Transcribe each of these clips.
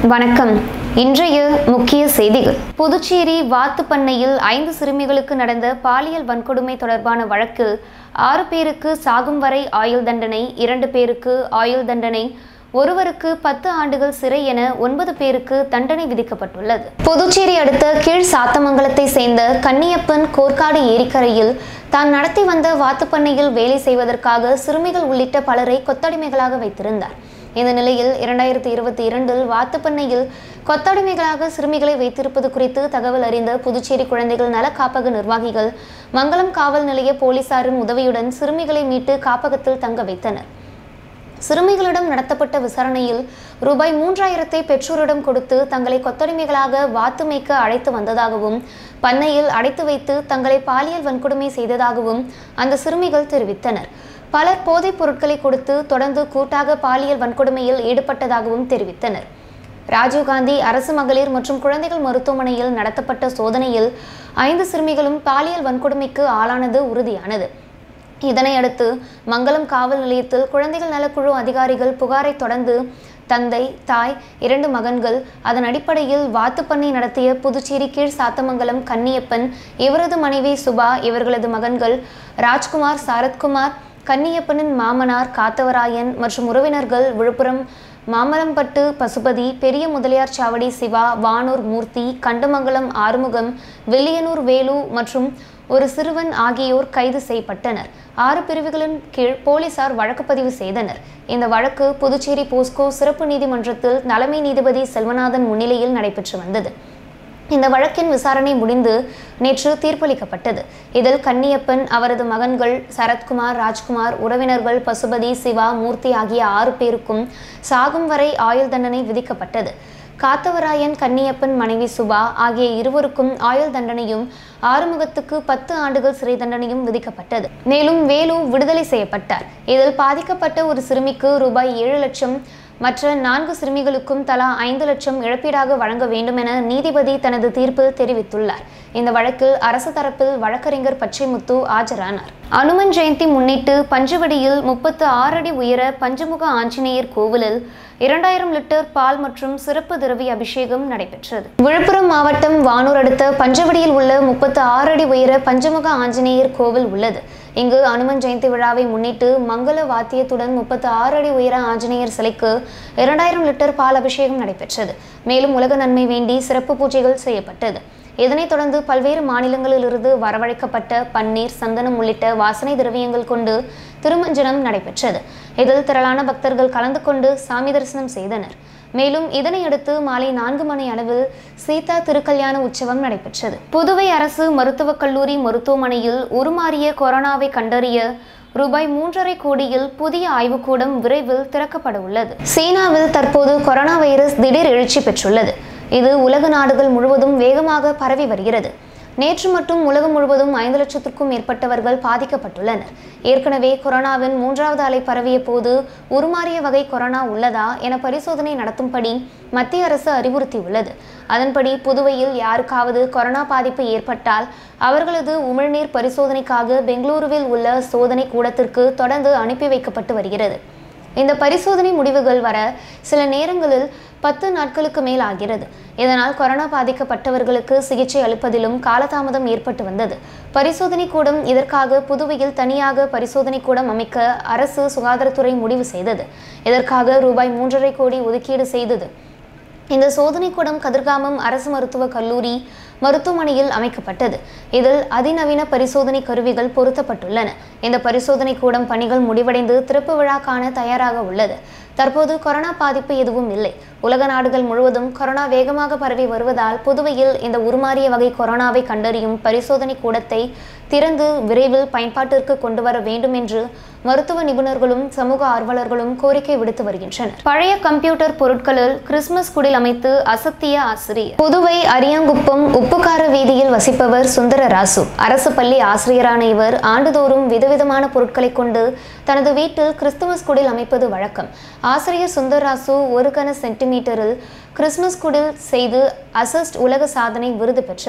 வணக்கம் இன்றைய முக்கிய செய்திகள் புதுச்சேரி வாத்துப்பண்ணையில் ஐந்து சிறுமிகளுக்கு நடந்த பாலியல் வன்கொடுமை தொடர்பான வழக்கில் ஆறு பேருக்கு சாகும் வரை ஆயுள் தண்டனை இரண்டு பேருக்கு ஆயுள் தண்டனை ஒருவருக்கு பத்து ஆண்டுகள் சிறை என ஒன்பது பேருக்கு தண்டனை விதிக்கப்பட்டுள்ளது புதுச்சேரி அடுத்த கீழ் சாத்தமங்கலத்தை சேர்ந்த கன்னியப்பன் கோர்க்காடு ஏரிக்கரையில் தான் நடத்தி வந்த வாத்துப்பண்ணையில் வேலை செய்வதற்காக சிறுமிகள் உள்ளிட்ட பலரை கொத்தடிமைகளாக வைத்திருந்தார் இந்த நிலையில் இரண்டாயிரத்தி இருபத்தி இரண்டில் வாத்துப்பண்ணையில் கொத்தடிமைகளாக சிறுமிகளை வைத்திருப்பது குறித்து தகவல் அறிந்த புதுச்சேரி குழந்தைகள் நல காப்பக நிர்வாகிகள் மங்களம் காவல் நிலைய போலீசாரின் உதவியுடன் சிறுமிகளை மீட்டு காப்பகத்தில் தங்க வைத்தனர் சிறுமிகளிடம் நடத்தப்பட்ட விசாரணையில் ரூபாய் மூன்றாயிரத்தை பெற்றோரிடம் கொடுத்து தங்களை கொத்தடிமைகளாக வாத்து மேய்க்க அழைத்து வந்ததாகவும் பண்ணையில் அடைத்து வைத்து தங்களை பாலியல் வன்கொடுமை செய்ததாகவும் அந்த சிறுமிகள் தெரிவித்தனர் பலர் போதைப் பொருட்களை கொடுத்து தொடர்ந்து கூட்டாக பாலியல் வன்கொடுமையில் ஈடுபட்டதாகவும் தெரிவித்தனர் ராஜீவ்காந்தி அரசு மகளிர் மற்றும் குழந்தைகள் மருத்துவமனையில் நடத்தப்பட்ட சோதனையில் ஐந்து சிறுமிகளும் பாலியல் வன்கொடுமைக்கு ஆளானது உறுதியானது இதனையடுத்து மங்களம் காவல் நிலையத்தில் குழந்தைகள் நலக்குழு அதிகாரிகள் புகாரை தொடர்ந்து தந்தை தாய் இரண்டு மகன்கள் அதன் அடிப்படையில் வாத்துப்பண்ணை நடத்திய புதுச்சேரி கீழ் சாத்தமங்கலம் கன்னியப்பன் இவரது மனைவி சுபா இவர்களது மகன்கள் ராஜ்குமார் சரத்குமார் கன்னியப்பனின் மாமனார் காத்தவராயன் மற்றும் உறவினர்கள் விழுப்புரம் மாமரம்பட்டு பசுபதி பெரிய முதலியார் சாவடி சிவா வானூர் மூர்த்தி கண்டமங்கலம் ஆறுமுகம் வில்லியனூர் வேலு மற்றும் ஒரு சிறுவன் ஆகியோர் கைது செய்யப்பட்டனர் ஆறு பிரிவுகளின் கீழ் போலீசார் வழக்கு பதிவு செய்தனர் இந்த வழக்கு புதுச்சேரி போஸ்கோ சிறப்பு நீதிமன்றத்தில் தலைமை நீதிபதி செல்வநாதன் முன்னிலையில் நடைபெற்று வந்தது இந்த வழக்கின் விசாரணை முடிந்து நேற்று தீர்ப்பளிக்கப்பட்டது இதில் கன்னியப்பன் அவரது மகன்கள் சரத்குமார் ராஜ்குமார் உறவினர்கள் பசுபதி சிவா மூர்த்தி ஆகிய ஆறு பேருக்கும் சாகும் வரை ஆயுள் தண்டனை விதிக்கப்பட்டது காத்தவராயன் கன்னியப்பன் மனைவி சுபா ஆகிய இருவருக்கும் ஆயுள் தண்டனையும் ஆறுமுகத்துக்கு பத்து ஆண்டுகள் சிறை தண்டனையும் விதிக்கப்பட்டது மேலும் வேலு விடுதலை செய்யப்பட்டார் இதில் பாதிக்கப்பட்ட ஒரு சிறுமிக்கு ரூபாய் ஏழு லட்சம் மற்ற நான்கு சிறுமிகளுக்கும் தலா ஐந்து லட்சம் இழப்பீடாக வழங்க வேண்டும் என நீதிபதி தனது தீர்ப்பில் தெரிவித்துள்ளார் இந்த வழக்கில் அரசு தரப்பில் வழக்கறிஞர் பச்சைமுத்து ஆஜரானார் அனுமன் ஜெயந்தி முன்னிட்டு பஞ்சவடியில் முப்பத்து ஆறு அடி உயர பஞ்சமுக ஆஞ்சநேயர் கோவிலில் இரண்டாயிரம் லிட்டர் பால் மற்றும் சிறப்பு திரவிய அபிஷேகம் நடைபெற்றது விழுப்புரம் மாவட்டம் வானூர் அடுத்த பஞ்சவடியில் உள்ள முப்பத்து ஆறு அடி உயர பஞ்சமுக ஆஞ்சநேயர் கோவில் உள்ளது இங்கு அனுமன் ஜெயந்தி விழாவை முன்னிட்டு மங்கள வாத்தியத்துடன் முப்பத்து ஆறு அடி உயர ஆஞ்சநேயர் சிலைக்கு இரண்டாயிரம் லிட்டர் பால் அபிஷேகம் நடைபெற்றது மேலும் உலக நன்மை வேண்டி சிறப்பு பூஜைகள் செய்யப்பட்டது இதனைத் தொடர்ந்து பல்வேறு மாநிலங்களிலிருந்து வரவழைக்கப்பட்ட பன்னீர் சந்தனம் உள்ளிட்ட வாசனை திரவியங்கள் கொண்டு திருமஞ்சனம் நடைபெற்றது இதில் திரளான பக்தர்கள் கலந்து கொண்டு சாமி தரிசனம் செய்தனர் மேலும் இதனையடுத்து மாலை நான்கு மணி அளவில் சீதா திருக்கல்யாண உற்சவம் நடைபெற்றது புதுவை அரசு மருத்துவக் கல்லூரி மருத்துவமனையில் உருமாறிய கொரோனாவை கண்டறிய ரூபாய் மூன்றரை கோடியில் புதிய ஆய்வுக்கூடம் விரைவில் திறக்கப்பட உள்ளது சீனாவில் தற்போது கொரோனா வைரஸ் திடீர் எழுச்சி பெற்றுள்ளது இது உலக நாடுகள் முழுவதும் வேகமாக பரவி வருகிறது நேற்று மட்டும் உலகம் முழுவதும் ஐந்து லட்சத்திற்கும் மேற்பட்டவர்கள் பாதிக்கப்பட்டுள்ளனர் ஏற்கனவே கொரோனாவின் மூன்றாவது அலை பரவிய போது உருமாறிய வகை கொரோனா உள்ளதா என பரிசோதனை நடத்தும்படி மத்திய அரசு அறிவுறுத்தியுள்ளது அதன்படி புதுவையில் யாருக்காவது கொரோனா பாதிப்பு ஏற்பட்டால் அவர்களது உமிழ்நீர் பரிசோதனைக்காக பெங்களூருவில் உள்ள சோதனை கூடத்திற்கு தொடர்ந்து அனுப்பி வைக்கப்பட்டு வருகிறது இந்த பரிசோதனை முடிவுகள் வர சில நேரங்களில் பத்து நாட்களுக்கு மேல் ஆகிறது இதனால் கொரோனா பாதிக்கப்பட்டவர்களுக்கு சிகிச்சை அளிப்பதிலும் காலதாமதம் ஏற்பட்டு வந்தது பரிசோதனை கூடம் இதற்காக புதுவையில் தனியாக பரிசோதனை கூடம் அமைக்க அரசு சுகாதாரத்துறை முடிவு செய்தது இதற்காக ரூபாய் மூன்றரை கோடி ஒதுக்கீடு செய்தது இந்த சோதனை கூடம் கதிர்காமம் அரசு மருத்துவக் கல்லூரி மருத்துவமனையில் அமைக்கப்பட்டது இதில் அதிநவீன பரிசோதனை கருவிகள் பொருத்தப்பட்டுள்ளன இந்த பரிசோதனை கூடம் பணிகள் முடிவடைந்து திறப்பு விழா காண தயாராக உள்ளது தற்போது கொரோனா பாதிப்பு எதுவும் இல்லை உலக நாடுகள் முழுவதும் கொரோனா வேகமாக பரவி வருவதால் புதுவையில் இந்த உருமாறிய வகை கொரோனாவை கண்டறியும் பரிசோதனை கூடத்தை திறந்து விரைவில் பயன்பாட்டிற்கு கொண்டு வர வேண்டும் என்று மருத்துவ நிபுணர்களும் சமூக ஆர்வலர்களும் கோரிக்கை விடுத்து வருகின்றனர் பழைய கம்ப்யூட்டர் பொருட்களில் கிறிஸ்துமஸ் குடில் அமைத்து அசத்திய ஆசிரியர் புதுவை அரியாங்குப்பம் உப்புக்கார வீதியில் வசிப்பவர் சுந்தர ராசு அரசு பள்ளி ஆசிரியரான இவர் ஆண்டுதோறும் விதவிதமான பொருட்களை கொண்டு தனது வீட்டில் கிறிஸ்துமஸ் குடில் அமைப்பது வழக்கம் ஆசிரியர் சுந்தரராசு ஒரு கன சென்டிமீட்டரில் கிறிஸ்துமஸ் குடில் செய்து அசஸ்ட் உலக சாதனை விருது பெற்றவர்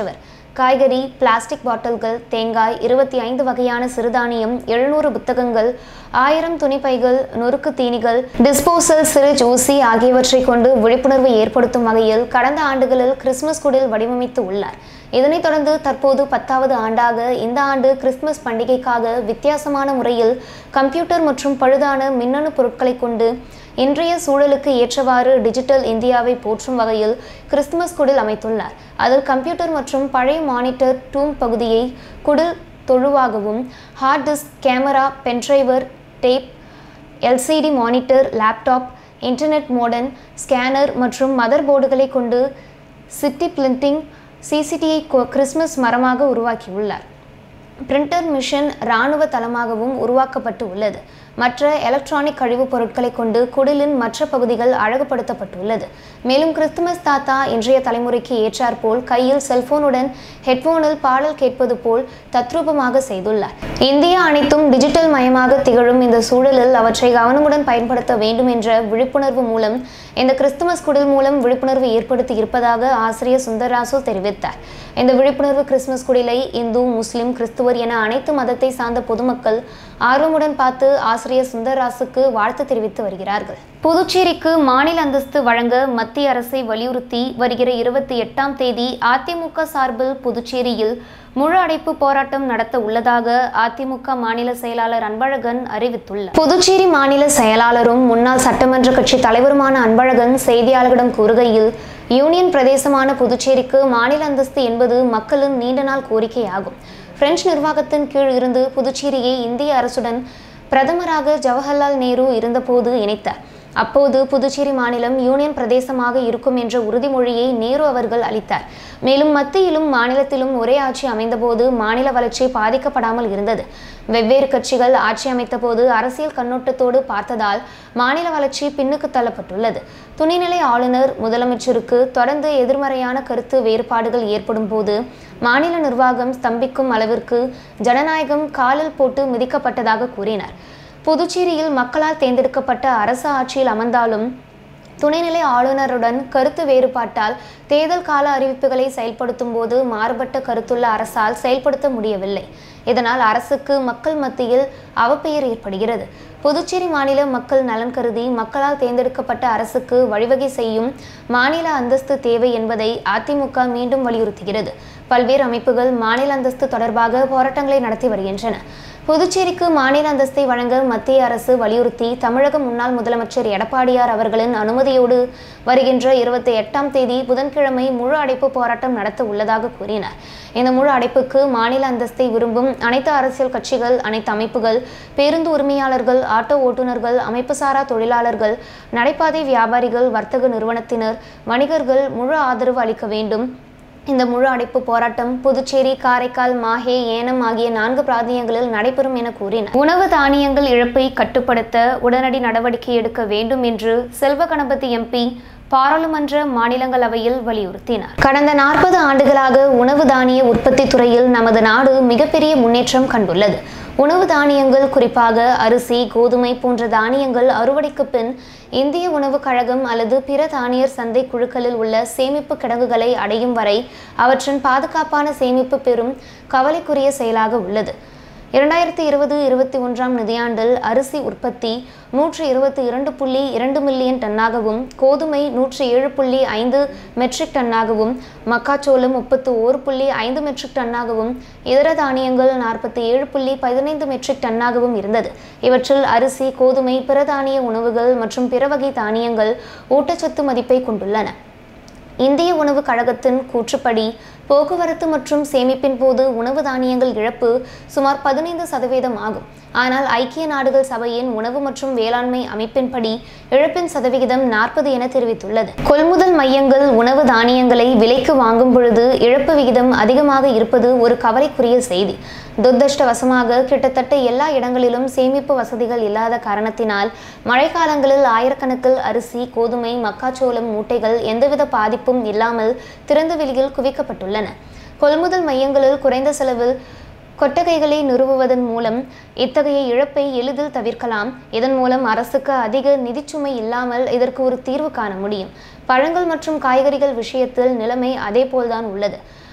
காய்கறி பிளாஸ்டிக் பாட்டில்கள் தேங்காய் இருபத்தி ஐந்து வகையான சிறுதானியம் எழுநூறு புத்தகங்கள் ஆயிரம் துணிப்பைகள் நொறுக்கு தீனிகள் டிஸ்போசல் சிரிஜ் ஊசி ஆகியவற்றை கொண்டு விழிப்புணர்வு ஏற்படுத்தும் வகையில் கடந்த ஆண்டுகளில் கிறிஸ்துமஸ் குடில் வடிவமைத்து உள்ளார் இதனைத் தொடர்ந்து தற்போது பத்தாவது ஆண்டாக இந்த ஆண்டு கிறிஸ்துமஸ் பண்டிகைக்காக வித்தியாசமான முறையில் கம்ப்யூட்டர் மற்றும் பழுதான மின்னணு பொருட்களை கொண்டு இன்றைய சூழலுக்கு ஏற்றவாறு டிஜிட்டல் இந்தியாவை போற்றும் வகையில் கிறிஸ்துமஸ் குடில் அமைத்துள்ளார் அதில் கம்ப்யூட்டர் மற்றும் பழைய மானிட்டர் டூம் பகுதியை குடில் தொழுவாகவும் hard disk camera pen drive tape LCD monitor laptop internet modem scanner மற்றும் மதர் போர்டுகளை கொண்டு சிட்டி பிளிண்டிங் சிசிடிஐ கிறிஸ்மஸ் மரமாக உருவாக்கியுள்ளார் பிரிண்டர் மிஷின் இராணுவ தளமாகவும் உருவாக்கப்பட்டு உள்ளது மற்ற எலக்ட்ரானிக் கழிவுப் பொருட்களை கொண்டு குடிலின் மற்ற பகுதிகள் அழகுபடுத்தப்பட்டுள்ளது மேலும் கிறிஸ்துமஸ் தாத்தா இன்றைய தலைமுறைக்கு ஏற்றாற்போல் கையில் செல்போனுடன் ஹெட்போனில் பாடல் கேட்பது போல் தத்ரூபமாக செய்துள்ளார் இந்தியா அனைத்தும் டிஜிட்டல் மயமாக திகழும் இந்த சூழலில் அவற்றை கவனமுடன் பயன்படுத்த வேண்டும் என்ற விழிப்புணர்வு மூலம் இந்த கிறிஸ்துமஸ் குடில் மூலம் விழிப்புணர்வு ஏற்படுத்தி இருப்பதாக ஆசிரியர் சுந்தரராசு தெரிவித்தார் இந்த விழிப்புணர்வு கிறிஸ்துமஸ் குடிலை இந்து முஸ்லிம் கிறிஸ்துவர் என அனைத்து மதத்தை சார்ந்த பொதுமக்கள் ஆர்வமுடன் பார்த்து ஆசிரியர் சுந்தரராசுக்கு வாழ்த்து தெரிவித்து வருகிறார்கள் புதுச்சேரிக்கு மாநில அந்தஸ்து வழங்க மத்திய அரசை வலியுறுத்தி வருகிற இருபத்தி எட்டாம் தேதி அதிமுக சார்பில் புதுச்சேரியில் முழு அடைப்பு போராட்டம் நடத்த உள்ளதாக அதிமுக மாநில செயலாளர் அன்பழகன் அறிவித்துள்ளார் புதுச்சேரி மாநில செயலாளரும் முன்னாள் சட்டமன்ற கட்சி தலைவருமான அன்பழகன் செய்தியாளர்களிடம் கூறுகையில் யூனியன் பிரதேசமான புதுச்சேரிக்கு மாநில அந்தஸ்து என்பது மக்களின் நீண்ட நாள் கோரிக்கையாகும் பிரெஞ்சு நிர்வாகத்தின் கீழ் இருந்து புதுச்சேரியை இந்திய அரசுடன் பிரதமராக ஜவஹர்லால் நேரு இருந்தபோது இணைத்தார் அப்போது புதுச்சேரி மாநிலம் யூனியன் பிரதேசமாக இருக்கும் என்ற உறுதிமொழியை நேரு அவர்கள் அளித்தார் மேலும் மத்தியிலும் மாநிலத்திலும் ஒரே ஆட்சி அமைந்தபோது மாநில வளர்ச்சி பாதிக்கப்படாமல் இருந்தது வெவ்வேறு கட்சிகள் ஆட்சி அமைத்தபோது அரசியல் கண்ணோட்டத்தோடு பார்த்ததால் மாநில வளர்ச்சி பின்னுக்கு தள்ளப்பட்டுள்ளது துணைநிலை ஆளுநர் முதலமைச்சருக்கு தொடர்ந்து எதிர்மறையான கருத்து வேறுபாடுகள் ஏற்படும் போது மாநில நிர்வாகம் ஸ்தம்பிக்கும் அளவிற்கு ஜனநாயகம் காலில் போட்டு மிதிக்கப்பட்டதாக கூறினார் புதுச்சேரியில் மக்களால் தேர்ந்தெடுக்கப்பட்ட அரசு ஆட்சியில் அமர்ந்தாலும் துணைநிலை ஆளுநருடன் கருத்து வேறுபாட்டால் தேர்தல் கால அறிவிப்புகளை செயல்படுத்தும் போது மாறுபட்ட கருத்துள்ள அரசால் செயல்படுத்த முடியவில்லை இதனால் அரசுக்கு மக்கள் மத்தியில் அவப்பெயர் ஏற்படுகிறது புதுச்சேரி மாநில மக்கள் நலன் கருதி மக்களால் தேர்ந்தெடுக்கப்பட்ட அரசுக்கு வழிவகை செய்யும் மாநில அந்தஸ்து தேவை என்பதை அதிமுக மீண்டும் வலியுறுத்துகிறது பல்வேறு அமைப்புகள் மாநில அந்தஸ்து தொடர்பாக போராட்டங்களை நடத்தி வருகின்றன புதுச்சேரிக்கு மாநில அந்தஸ்தை வழங்க மத்திய அரசு வலியுறுத்தி தமிழக முன்னாள் முதலமைச்சர் எடப்பாடியார் அவர்களின் அனுமதியோடு வருகின்ற இருபத்தி எட்டாம் தேதி புதன்கிழமை முழு அடைப்பு போராட்டம் நடத்த உள்ளதாக கூறினார் இந்த முழு அடைப்புக்கு மாநில அந்தஸ்தை விரும்பும் அனைத்து அரசியல் கட்சிகள் அனைத்து அமைப்புகள் பேருந்து உரிமையாளர்கள் ஆட்டோ ஓட்டுநர்கள் அமைப்புசாரா தொழிலாளர்கள் நடைபாதை வியாபாரிகள் வர்த்தக நிறுவனத்தினர் வணிகர்கள் முழு ஆதரவு அளிக்க வேண்டும் இந்த முழு அடைப்பு போராட்டம் புதுச்சேரி காரைக்கால் மாஹே ஏனம் ஆகிய நான்கு பிராந்தியங்களில் நடைபெறும் என கூறினார் உணவு தானியங்கள் இழப்பை கட்டுப்படுத்த உடனடி நடவடிக்கை எடுக்க வேண்டும் என்று செல்வ கணபதி எம்பி பாராளுமன்ற மாநிலங்களவையில் வலியுறுத்தினார் கடந்த நாற்பது ஆண்டுகளாக உணவு தானிய உற்பத்தி துறையில் நமது நாடு மிகப்பெரிய முன்னேற்றம் கண்டுள்ளது உணவு தானியங்கள் குறிப்பாக அரிசி கோதுமை போன்ற தானியங்கள் அறுவடைக்கு பின் இந்திய உணவுக் கழகம் அல்லது பிற தானியர் சந்தை குழுக்களில் உள்ள சேமிப்பு கிடங்குகளை அடையும் வரை அவற்றின் பாதுகாப்பான சேமிப்பு பெறும் கவலைக்குரிய செயலாக உள்ளது இரண்டாயிரத்தி இருபது இருபத்தி ஒன்றாம் நிதியாண்டில் அரிசி உற்பத்தி நூற்றி இருபத்தி இரண்டு புள்ளி இரண்டு மில்லியன் டன்னாகவும் கோதுமை நூற்றி ஏழு புள்ளி ஐந்து மெட்ரிக் டன்னாகவும் மக்காச்சோளம் முப்பத்து ஓரு புள்ளி ஐந்து மெட்ரிக் டன்னாகவும் இதர தானியங்கள் நாற்பத்தி ஏழு புள்ளி பதினைந்து மெட்ரிக் டன்னாகவும் இருந்தது இவற்றில் அரிசி கோதுமை பிற தானிய உணவுகள் மற்றும் பிற வகை தானியங்கள் ஊட்டச்சத்து மதிப்பை கொண்டுள்ளன இந்திய உணவு கழகத்தின் கூற்றுப்படி போக்குவரத்து மற்றும் சேமிப்பின் போது உணவு தானியங்கள் இழப்பு சுமார் பதினைந்து சதவீதம் ஆகும் ஆனால் ஐக்கிய நாடுகள் சபையின் உணவு மற்றும் வேளாண்மை அமைப்பின்படி இழப்பின் சதவிகிதம் நாற்பது என தெரிவித்துள்ளது கொள்முதல் மையங்கள் உணவு தானியங்களை விலைக்கு வாங்கும் பொழுது இழப்பு விகிதம் அதிகமாக இருப்பது ஒரு கவலைக்குரிய செய்தி துர்தஷ்டவசமாக கிட்டத்தட்ட எல்லா இடங்களிலும் சேமிப்பு வசதிகள் இல்லாத காரணத்தினால் மழைக்காலங்களில் ஆயிரக்கணக்கில் அரிசி கோதுமை மக்காச்சோளம் மூட்டைகள் எந்தவித பாதிப்பும் இல்லாமல் திறந்த வெளியில் குவிக்கப்பட்டுள்ளன கொள்முதல் மையங்களில் குறைந்த செலவில் கொட்டகைகளை நிறுவுவதன் மூலம் இத்தகைய இழப்பை எளிதில் தவிர்க்கலாம் இதன் மூலம் அரசுக்கு அதிக நிதிச்சுமை இல்லாமல் இதற்கு ஒரு தீர்வு காண முடியும் பழங்கள் மற்றும் காய்கறிகள் விஷயத்தில் நிலைமை அதேபோல்தான் உள்ளது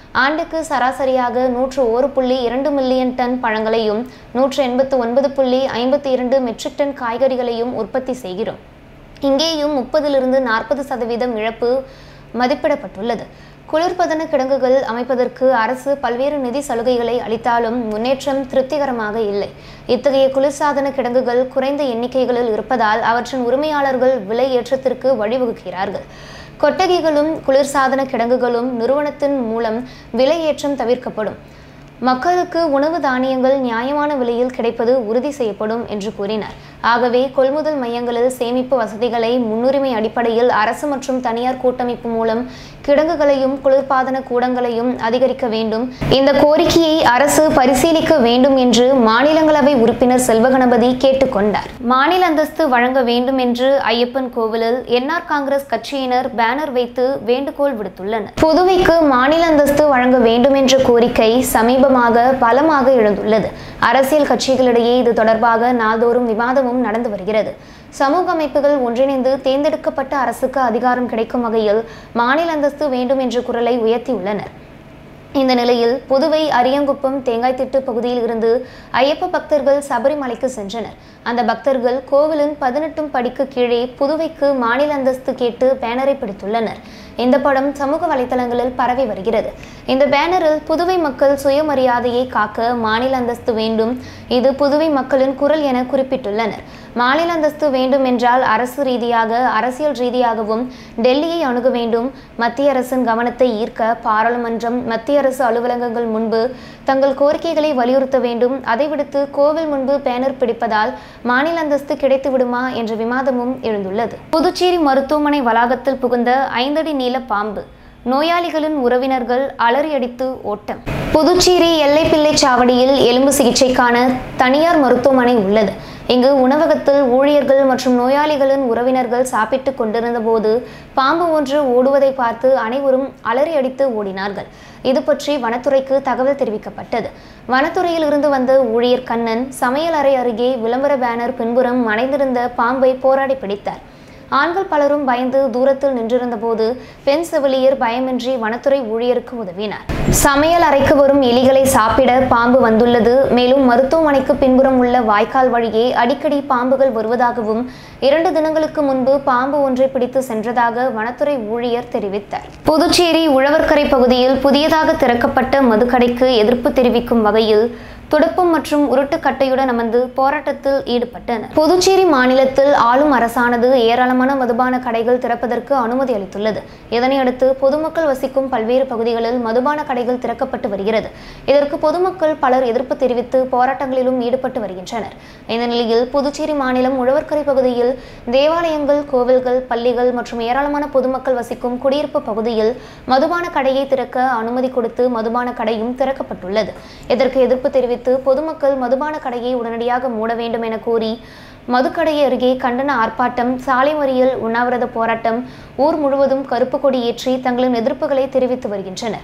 ஆண்டுக்கு சராசரியாக நூற்று ஒரு புள்ளி இரண்டு மில்லியன் டன் பழங்களையும் நூற்று எண்பத்து ஒன்பது புள்ளி ஐம்பத்தி இரண்டு மெட்ரிக் டன் காய்கறிகளையும் உற்பத்தி செய்கிறோம் இங்கேயும் முப்பதிலிருந்து நாற்பது சதவீதம் இழப்பு மதிப்பிடப்பட்டுள்ளது குளிர்பதன கிடங்குகள் அமைப்பதற்கு அரசு பல்வேறு நிதி சலுகைகளை அளித்தாலும் முன்னேற்றம் திருப்திகரமாக இல்லை இத்தகைய குளிர்சாதன கிடங்குகள் குறைந்த எண்ணிக்கைகளில் இருப்பதால் அவற்றின் உரிமையாளர்கள் விலை ஏற்றத்திற்கு வழிவகுக்கிறார்கள் கொட்டகைகளும் குளிர்சாதன கிடங்குகளும் நிறுவனத்தின் மூலம் விலை ஏற்றம் தவிர்க்கப்படும் மக்களுக்கு உணவு தானியங்கள் நியாயமான விலையில் கிடைப்பது உறுதி செய்யப்படும் என்று கூறினார் ஆகவே கொள்முதல் மையங்களில் சேமிப்பு வசதிகளை முன்னுரிமை அடிப்படையில் அரசு மற்றும் தனியார் கூட்டமைப்பு மூலம் கிடங்குகளையும் குளிர்பாதன கூடங்களையும் அதிகரிக்க வேண்டும் இந்த கோரிக்கையை அரசு பரிசீலிக்க வேண்டும் என்று மாநிலங்களவை உறுப்பினர் செல்வகணபதி கேட்டுக்கொண்டார் மாநில அந்தஸ்து வழங்க வேண்டும் என்று ஐயப்பன் கோவிலில் என்ஆர் காங்கிரஸ் கட்சியினர் பேனர் வைத்து வேண்டுகோள் விடுத்துள்ளனர் புதுவைக்கு மாநில அந்தஸ்து வழங்க வேண்டும் என்ற கோரிக்கை சமீபமாக பலமாக எழுந்துள்ளது அரசியல் கட்சிகளிடையே இது தொடர்பாக நாள்தோறும் விவாதமும் நடந்து வருகிறது சமூக அமைப்புகள் ஒன்றிணைந்து தேர்ந்தெடுக்கப்பட்ட அரசுக்கு அதிகாரம் கிடைக்கும் வகையில் மாநில அந்தஸ்து வேண்டும் என்ற குரலை உயர்த்தியுள்ளனர் இந்த நிலையில் புதுவை அரியங்குப்பம் தேங்காய்த்திட்டு பகுதியில் இருந்து ஐயப்ப பக்தர்கள் சபரிமலைக்கு சென்றனர் அந்த பக்தர்கள் கோவிலின் பதினெட்டும் படிக்கு கீழே புதுவைக்கு மாநில அந்தஸ்து கேட்டு பேனரை பிடித்துள்ளனர் இந்த படம் சமூக வலைதளங்களில் பரவி வருகிறது இந்த பேனரில் புதுவை மக்கள் சுயமரியாதையை காக்க மாநில அந்தஸ்து வேண்டும் இது புதுவை மக்களின் குரல் என குறிப்பிட்டுள்ளனர் மாநில அந்தஸ்து வேண்டும் என்றால் அரசு ரீதியாக அரசியல் ரீதியாகவும் டெல்லியை அணுக வேண்டும் மத்திய அரசின் கவனத்தை ஈர்க்க பாராளுமன்றம் மத்திய அரசு அலுவலகங்கள் முன்பு தங்கள் கோரிக்கைகளை வலியுறுத்த வேண்டும் அதை விடுத்து கோவில் முன்பு பேனர் பிடிப்பதால் மாநில அந்தஸ்து கிடைத்து விடுமா என்ற விவாதமும் எழுந்துள்ளது புதுச்சேரி மருத்துவமனை வளாகத்தில் புகுந்த ஐந்தடி நீள பாம்பு நோயாளிகளின் உறவினர்கள் அலறியடித்து ஓட்டம் புதுச்சேரி எல்லைப்பிள்ளை சாவடியில் எலும்பு சிகிச்சைக்கான தனியார் மருத்துவமனை உள்ளது இங்கு உணவகத்தில் ஊழியர்கள் மற்றும் நோயாளிகளின் உறவினர்கள் சாப்பிட்டு கொண்டிருந்த போது பாம்பு ஒன்று ஓடுவதை பார்த்து அனைவரும் அலறி அடித்து ஓடினார்கள் இது பற்றி வனத்துறைக்கு தகவல் தெரிவிக்கப்பட்டது வனத்துறையில் இருந்து வந்த ஊழியர் கண்ணன் சமையல் அறை அருகே விளம்பர பேனர் பின்புறம் மறைந்திருந்த பாம்பை போராடி பிடித்தார் ஆண்கள் பலரும் பயந்து தூரத்தில் நின்றிருந்த போது பெண் செவிலியர் பயமின்றி வனத்துறை ஊழியருக்கு உதவினார் சமையல் அறைக்கு வரும் எலிகளை சாப்பிட பாம்பு வந்துள்ளது மேலும் மருத்துவமனைக்கு பின்புறம் உள்ள வாய்க்கால் வழியே அடிக்கடி பாம்புகள் வருவதாகவும் இரண்டு தினங்களுக்கு முன்பு பாம்பு ஒன்றை பிடித்து சென்றதாக வனத்துறை ஊழியர் தெரிவித்தார் புதுச்சேரி உழவர்கரை பகுதியில் புதியதாக திறக்கப்பட்ட மதுக்கடைக்கு எதிர்ப்பு தெரிவிக்கும் வகையில் துடுப்பு மற்றும் உருட்டுக்கட்டையுடன் அமர்ந்து போராட்டத்தில் ஈடுபட்டனர் புதுச்சேரி மாநிலத்தில் ஆளும் அரசானது ஏராளமான மதுபான கடைகள் திறப்பதற்கு அனுமதி அளித்துள்ளது இதனையடுத்து பொதுமக்கள் வசிக்கும் பல்வேறு பகுதிகளில் மதுபான கடைகள் திறக்கப்பட்டு வருகிறது இதற்கு பொதுமக்கள் பலர் எதிர்ப்பு தெரிவித்து போராட்டங்களிலும் ஈடுபட்டு வருகின்றனர் இந்த நிலையில் புதுச்சேரி மாநிலம் உழவர்கரை பகுதியில் தேவாலயங்கள் கோவில்கள் பள்ளிகள் மற்றும் ஏராளமான பொதுமக்கள் வசிக்கும் குடியிருப்பு பகுதியில் மதுபான கடையை திறக்க அனுமதி கொடுத்து மதுபான கடையும் திறக்கப்பட்டுள்ளது இதற்கு எதிர்ப்பு தெரிவித்து பொதுமக்கள் மதுபான கடையை உடனடியாக மூட வேண்டும் என கூறி மதுக்கடை அருகே கண்டன ஆர்ப்பாட்டம் சாலை மறியல் உண்ணாவிரத போராட்டம் ஊர் முழுவதும் கருப்பு கொடி ஏற்றி தங்களின் எதிர்ப்புகளை தெரிவித்து வருகின்றனர்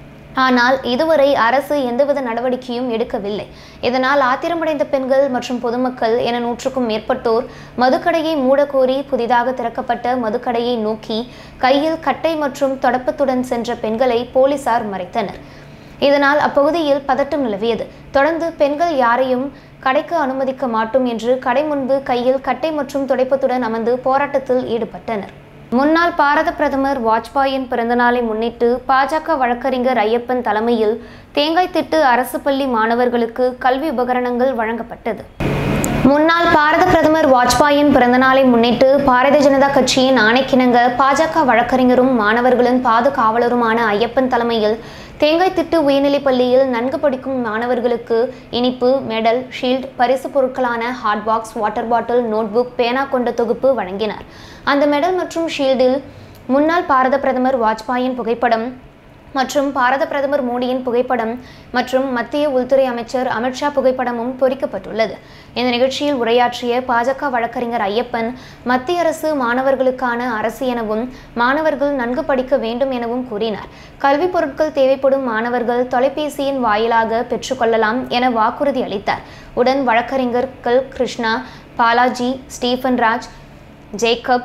ஆனால் இதுவரை அரசு எந்தவித நடவடிக்கையும் எடுக்கவில்லை இதனால் ஆத்திரமடைந்த பெண்கள் மற்றும் பொதுமக்கள் என நூற்றுக்கும் மேற்பட்டோர் மதுக்கடையை மூடக்கோரி புதிதாக திறக்கப்பட்ட மதுக்கடையை நோக்கி கையில் கட்டை மற்றும் தொடப்பத்துடன் சென்ற பெண்களை போலீசார் மறைத்தனர் இதனால் அப்பகுதியில் பதட்டம் நிலவியது தொடர்ந்து பெண்கள் யாரையும் கடைக்கு அனுமதிக்க மாட்டோம் என்று கடை முன்பு கையில் கட்டை மற்றும் துடைப்பத்துடன் அமர்ந்து போராட்டத்தில் ஈடுபட்டனர் முன்னாள் பாரத பிரதமர் வாஜ்பாயின் பிறந்தநாளை முன்னிட்டு பாஜக வழக்கறிஞர் ஐயப்பன் தலைமையில் தேங்காய்த்திட்டு அரசு பள்ளி மாணவர்களுக்கு கல்வி உபகரணங்கள் வழங்கப்பட்டது முன்னாள் பாரத பிரதமர் வாஜ்பாயின் பிறந்தநாளை முன்னிட்டு பாரதிய ஜனதா கட்சியின் ஆணைக்கிணங்க பாஜக வழக்கறிஞரும் மாணவர்களின் பாதுகாவலருமான ஐயப்பன் தலைமையில் தேங்காய்த்திட்டு உயர்நிலைப் பள்ளியில் நன்கு படிக்கும் மாணவர்களுக்கு இனிப்பு மெடல் ஷீல்ட் பரிசு பொருட்களான hot box water bottle notebook பேனா கொண்ட தொகுப்பு வழங்கினார் அந்த மெடல் மற்றும் ஷீல்டில் முன்னாள் பாரத பிரதமர் வாஜ்பாயின் புகைப்படம் மற்றும் பாரத பிரதமர் மோடியின் புகைப்படம் மற்றும் மத்திய உள்துறை அமைச்சர் அமித்ஷா புகைப்படமும் பொறிக்கப்பட்டுள்ளது இந்த நிகழ்ச்சியில் உரையாற்றிய பாஜக வழக்கறிஞர் ஐயப்பன் மத்திய அரசு மாணவர்களுக்கான அரசு எனவும் மாணவர்கள் நன்கு படிக்க வேண்டும் எனவும் கூறினார் கல்வி பொருட்கள் தேவைப்படும் மாணவர்கள் தொலைபேசியின் வாயிலாக பெற்றுக்கொள்ளலாம் என வாக்குறுதி அளித்தார் உடன் வழக்கறிஞர்கள் கிருஷ்ணா பாலாஜி ஸ்டீஃபன் ராஜ் ஜேக்கப்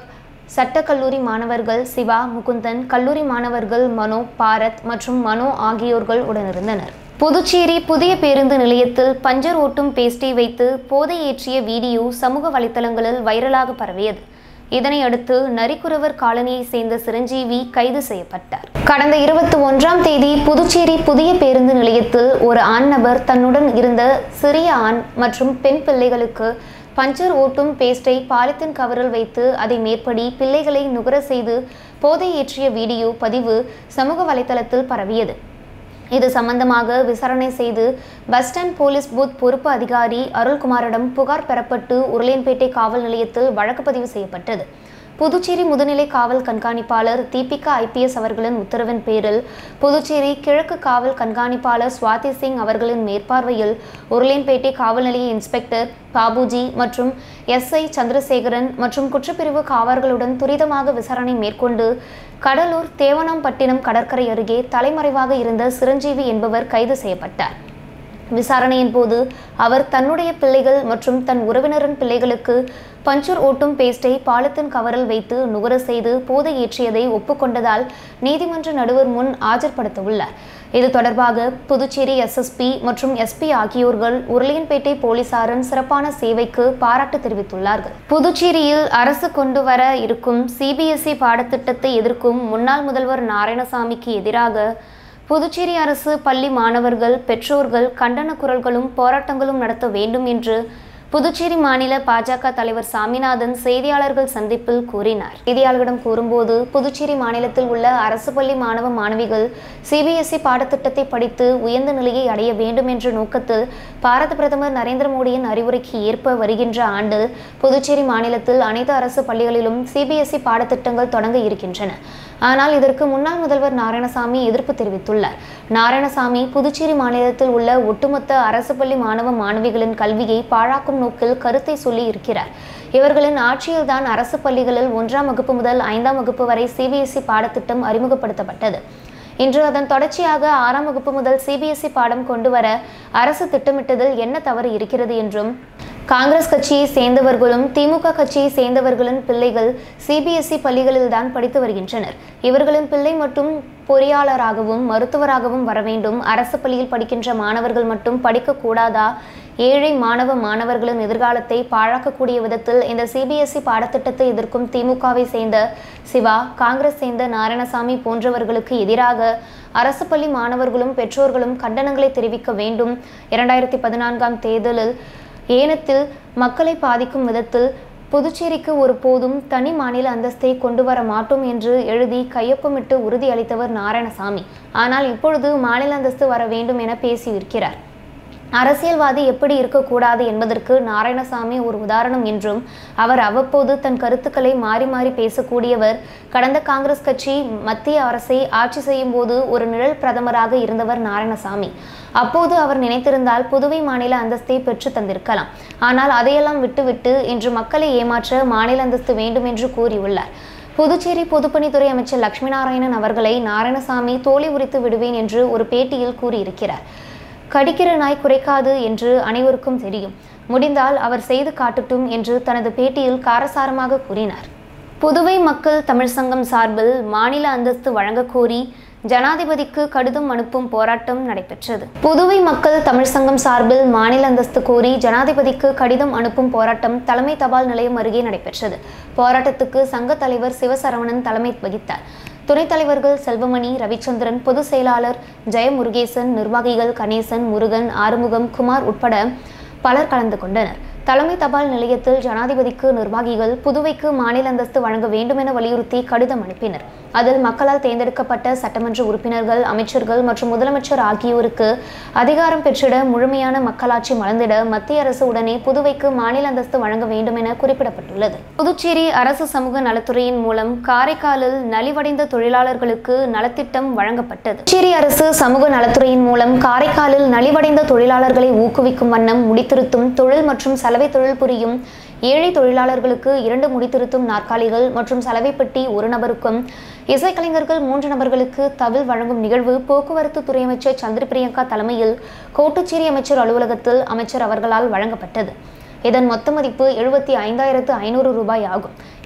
சட்டக்கல்லூரி மாணவர்கள் சிவா முகுந்தன் கல்லூரி மாணவர்கள் மனோ பாரத் மற்றும் மனோ ஆகியோர்கள் உடனிருந்தனர் புதுச்சேரி புதிய பேருந்து நிலையத்தில் பஞ்சர் ஓட்டும் பேஸ்டை வைத்து போதை ஏற்றிய வீடியோ சமூக வலைத்தளங்களில் வைரலாக பரவியது இதனை அடுத்து நரிக்குறவர் காலனியை சேர்ந்த சிரஞ்சீவி கைது செய்யப்பட்டார் கடந்த இருபத்தி ஒன்றாம் தேதி புதுச்சேரி புதிய பேருந்து நிலையத்தில் ஒரு ஆண் நபர் தன்னுடன் இருந்த சிறிய ஆண் மற்றும் பெண் பிள்ளைகளுக்கு பஞ்சர் ஓட்டும் பேஸ்டை பாலித்தீன் கவரில் வைத்து அதை மேற்படி பிள்ளைகளை நுகர செய்து போதை ஏற்றிய வீடியோ பதிவு சமூக வலைதளத்தில் பரவியது இது சம்பந்தமாக விசாரணை செய்து பஸ் ஸ்டாண்ட் போலீஸ் பூத் பொறுப்பு அதிகாரி அருள்குமாரிடம் புகார் பெறப்பட்டு உருளையன்பேட்டை காவல் நிலையத்தில் வழக்கு பதிவு செய்யப்பட்டது புதுச்சேரி முதுநிலை காவல் கண்காணிப்பாளர் தீபிகா ஐபிஎஸ் அவர்களின் உத்தரவின் பேரில் புதுச்சேரி கிழக்கு காவல் கண்காணிப்பாளர் சுவாதி சிங் அவர்களின் மேற்பார்வையில் உருளையன்பேட்டை காவல் நிலைய இன்ஸ்பெக்டர் பாபுஜி மற்றும் எஸ்ஐ சந்திரசேகரன் மற்றும் குற்றப்பிரிவு காவலர்களுடன் துரிதமாக விசாரணை மேற்கொண்டு கடலூர் தேவனாம்பட்டினம் கடற்கரை அருகே தலைமறைவாக இருந்த சிரஞ்சீவி என்பவர் கைது செய்யப்பட்டார் விசாரணையின் போது அவர் தன்னுடைய பிள்ளைகள் மற்றும் தன் உறவினரின் பிள்ளைகளுக்கு பஞ்சர் ஓட்டும் பேஸ்டை பாலித்தீன் கவரில் வைத்து நுகர செய்து போதை ஏற்றியதை ஒப்புக்கொண்டதால் நீதிமன்ற நடுவர் முன் ஆஜர்படுத்த உள்ளார் இது தொடர்பாக புதுச்சேரி எஸ்எஸ்பி மற்றும் எஸ்பி ஆகியோர்கள் உருளையன்பேட்டை போலீசாரின் சிறப்பான சேவைக்கு பாராட்டு தெரிவித்துள்ளார்கள் புதுச்சேரியில் அரசு கொண்டு வர இருக்கும் சிபிஎஸ்இ பாடத்திட்டத்தை எதிர்க்கும் முன்னாள் முதல்வர் நாராயணசாமிக்கு எதிராக புதுச்சேரி அரசு பள்ளி மாணவர்கள் பெற்றோர்கள் கண்டன குரல்களும் போராட்டங்களும் நடத்த வேண்டும் என்று புதுச்சேரி மாநில பாஜக தலைவர் சாமிநாதன் செய்தியாளர்கள் சந்திப்பில் கூறினார் செய்தியாளர்களிடம் கூறும்போது புதுச்சேரி மாநிலத்தில் உள்ள அரசு பள்ளி மாணவ மாணவிகள் சிபிஎஸ்இ பாடத்திட்டத்தை படித்து உயர்ந்த நிலையை அடைய வேண்டும் என்ற நோக்கத்தில் பாரத பிரதமர் நரேந்திர மோடியின் அறிவுரைக்கு ஏற்ப வருகின்ற ஆண்டு புதுச்சேரி மாநிலத்தில் அனைத்து அரசு பள்ளிகளிலும் சிபிஎஸ்இ பாடத்திட்டங்கள் தொடங்க இருக்கின்றன ஆனால் இதற்கு முன்னாள் முதல்வர் நாராயணசாமி எதிர்ப்பு தெரிவித்துள்ளார் நாராயணசாமி புதுச்சேரி மாநிலத்தில் உள்ள ஒட்டுமொத்த அரசு பள்ளி மாணவ மாணவிகளின் கல்வியை பாழாக்கும் நோக்கில் கருத்தை சொல்லி இருக்கிறார் இவர்களின் ஆட்சியில்தான் அரசு பள்ளிகளில் ஒன்றாம் வகுப்பு முதல் ஐந்தாம் வகுப்பு வரை சிபிஎஸ்இ பாடத்திட்டம் அறிமுகப்படுத்தப்பட்டது இன்று அதன் தொடர்ச்சியாக ஆறாம் வகுப்பு முதல் சிபிஎஸ்இ பாடம் கொண்டு வர அரசு திட்டமிட்டதில் என்ன தவறு இருக்கிறது என்றும் காங்கிரஸ் கட்சியை சேர்ந்தவர்களும் திமுக கட்சியை சேர்ந்தவர்களின் பிள்ளைகள் சிபிஎஸ்இ பள்ளிகளில் தான் படித்து வருகின்றனர் இவர்களின் பிள்ளை மட்டும் பொறியாளராகவும் மருத்துவராகவும் வர வேண்டும் அரசு பள்ளியில் படிக்கின்ற மாணவர்கள் மட்டும் படிக்கக்கூடாதா ஏழை மாணவ மாணவர்களின் எதிர்காலத்தை பாழாக்கக்கூடிய விதத்தில் இந்த சிபிஎஸ்இ பாடத்திட்டத்தை எதிர்க்கும் திமுகவை சேர்ந்த சிவா காங்கிரஸ் சேர்ந்த நாராயணசாமி போன்றவர்களுக்கு எதிராக அரசு பள்ளி மாணவர்களும் பெற்றோர்களும் கண்டனங்களை தெரிவிக்க வேண்டும் இரண்டாயிரத்தி பதினான்காம் தேர்தலில் ஏனத்தில் மக்களை பாதிக்கும் விதத்தில் புதுச்சேரிக்கு ஒருபோதும் தனி மாநில அந்தஸ்தை கொண்டு வர மாட்டோம் என்று எழுதி கையொப்பமிட்டு உறுதியளித்தவர் நாராயணசாமி ஆனால் இப்பொழுது மாநில அந்தஸ்து வர வேண்டும் என பேசியிருக்கிறார் அரசியல்வாதி எப்படி இருக்கக்கூடாது என்பதற்கு நாராயணசாமி ஒரு உதாரணம் என்றும் அவர் அவ்வப்போது தன் கருத்துக்களை மாறி மாறி பேசக்கூடியவர் கடந்த காங்கிரஸ் கட்சி மத்திய அரசை ஆட்சி செய்யும் போது ஒரு நிழல் பிரதமராக இருந்தவர் நாராயணசாமி அப்போது அவர் நினைத்திருந்தால் புதுவை மாநில அந்தஸ்தை பெற்று தந்திருக்கலாம் ஆனால் அதையெல்லாம் விட்டுவிட்டு இன்று மக்களை ஏமாற்ற மாநில அந்தஸ்து வேண்டும் என்று கூறியுள்ளார் புதுச்சேரி பொதுப்பணித்துறை அமைச்சர் லட்சுமி நாராயணன் அவர்களை நாராயணசாமி தோலை உரித்து விடுவேன் என்று ஒரு பேட்டியில் கூறியிருக்கிறார் கடிக்கிற நாய் குறைக்காது என்று அனைவருக்கும் தெரியும் முடிந்தால் அவர் செய்து காட்டட்டும் என்று தனது பேட்டியில் காரசாரமாக கூறினார் புதுவை மக்கள் தமிழ் சங்கம் சார்பில் மாநில அந்தஸ்து வழங்கக் கோரி ஜனாதிபதிக்கு கடிதம் அனுப்பும் போராட்டம் நடைபெற்றது புதுவை மக்கள் தமிழ் சங்கம் சார்பில் மாநில அந்தஸ்து கோரி ஜனாதிபதிக்கு கடிதம் அனுப்பும் போராட்டம் தலைமை தபால் நிலையம் அருகே நடைபெற்றது போராட்டத்துக்கு சங்க தலைவர் சிவசரவணன் தலைமை வகித்தார் துணைத் தலைவர்கள் செல்வமணி ரவிச்சந்திரன் பொதுச் செயலாளர் ஜெயமுருகேசன் நிர்வாகிகள் கணேசன் முருகன் ஆறுமுகம் குமார் உட்பட பலர் கலந்து கொண்டனர் தலைமை தபால் நிலையத்தில் ஜனாதிபதிக்கு நிர்வாகிகள் புதுவைக்கு மாநில அந்தஸ்து வழங்க வேண்டும் என வலியுறுத்தி கடிதம் அனுப்பினர் அதில் மக்களால் தேர்ந்தெடுக்கப்பட்ட சட்டமன்ற உறுப்பினர்கள் அமைச்சர்கள் மற்றும் முதலமைச்சர் ஆகியோருக்கு அதிகாரம் பெற்றிட முழுமையான மக்களாட்சி மலர்ந்திட மத்திய அரசு உடனே புதுவைக்கு மாநில அந்தஸ்து வழங்க வேண்டும் என குறிப்பிடப்பட்டுள்ளது புதுச்சேரி அரசு சமூக நலத்துறையின் மூலம் காரைக்காலில் நலிவடைந்த தொழிலாளர்களுக்கு நலத்திட்டம் வழங்கப்பட்டது புதுச்சேரி அரசு சமூக நலத்துறையின் மூலம் காரைக்காலில் நலிவடைந்த தொழிலாளர்களை ஊக்குவிக்கும் வண்ணம் முடித்திருத்தும் தொழில் மற்றும் சலவை தொழில் புரியும் ஏழை தொழிலாளர்களுக்கு இரண்டு முடித்திருத்தும் நாற்காலிகள் மற்றும் சலவை பெட்டி ஒரு நபருக்கும் இசைக்கலைஞர்கள் மூன்று நபர்களுக்கு தவில் வழங்கும் நிகழ்வு போக்குவரத்து துறை அமைச்சர் சந்திர பிரியங்கா தலைமையில் கோட்டுச்சேரி அமைச்சர் அலுவலகத்தில் அமைச்சர் அவர்களால் வழங்கப்பட்டது இதன் மொத்த மதிப்பு எழுபத்தி ஐந்தாயிரத்து ஐநூறு ரூபாய் ஆகும்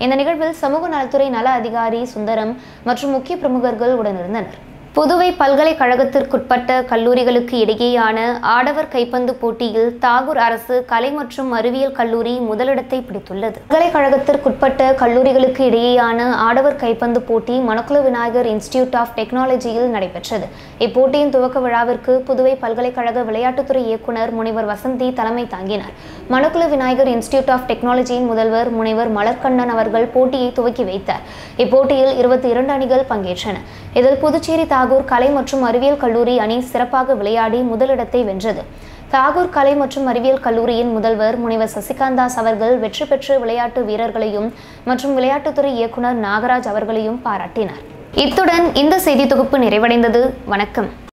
இந்த நிகழ்வில் சமூக நலத்துறை நல அதிகாரி சுந்தரம் மற்றும் முக்கிய பிரமுகர்கள் உடனிருந்தனர் புதுவை பல்கலைக்கழகத்திற்குட்பட்ட கல்லூரிகளுக்கு இடையேயான ஆடவர் கைப்பந்து போட்டியில் தாகூர் அரசு கலை மற்றும் அறிவியல் கல்லூரி முதலிடத்தை பிடித்துள்ளது பல்கலைக்கழகத்திற்குட்பட்ட கல்லூரிகளுக்கு இடையேயான ஆடவர் கைப்பந்து போட்டி மணக்குள விநாயகர் இன்ஸ்டிடியூட் ஆஃப் டெக்னாலஜியில் நடைபெற்றது இப்போட்டியின் துவக்க விழாவிற்கு புதுவை பல்கலைக்கழக விளையாட்டுத்துறை இயக்குனர் முனைவர் வசந்தி தலைமை தாங்கினார் மணக்குள விநாயகர் இன்ஸ்டிடியூட் ஆஃப் டெக்னாலஜியின் முதல்வர் முனைவர் மலர்கண்ணன் அவர்கள் போட்டியை துவக்கி வைத்தார் இப்போட்டியில் இருபத்தி இரண்டு அணிகள் பங்கேற்றன இதில் புதுச்சேரி தாகூர் கலை மற்றும் அறிவியல் கல்லூரி அணி சிறப்பாக விளையாடி முதலிடத்தை வென்றது தாகூர் கலை மற்றும் அறிவியல் கல்லூரியின் முதல்வர் முனைவர் சசிகாந்தாஸ் அவர்கள் வெற்றி பெற்ற விளையாட்டு வீரர்களையும் மற்றும் விளையாட்டுத்துறை இயக்குனர் நாகராஜ் அவர்களையும் பாராட்டினார் இத்துடன் இந்த செய்தி தொகுப்பு நிறைவடைந்தது வணக்கம்